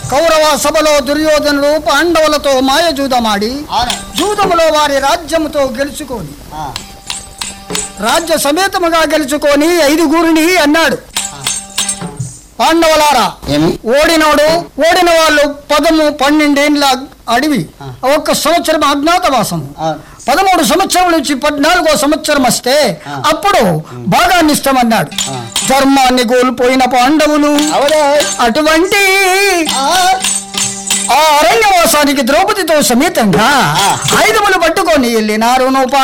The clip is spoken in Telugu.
కౌరవ సభలో దుర్యోధనుడు పాండవులతో మాయ జూదమాడి అవును జూదములో వారి రాజ్యముతో గెలుచుకొని ఆ, రాజ్య సమేతముగా గెలుచుకొని ఐదుగురిని అన్నాడు పాండవులారా ఏమి ఓడినోడు ఓడిన వాళ్ళు పదము పన్నెండేండ్ల అడవి ఒక్క సంవత్సరం అజ్ఞాతవాసము అవును పదమూడు సంవత్సరం నుంచి పద్నాలుగో సంవత్సరం వస్తే అప్పుడు భాగాన్ని ఇస్తామన్నాడు ఆ. ధర్మాన్ని కోల్పోయిన పాండవులు అవునే అటువంటి ఆ, ఆ అరణ్యవాసానికి ద్రౌపదితో సమేతంగా ఆ. ఆయుధములు పట్టుకొని వెళ్ళినారు నువ్వు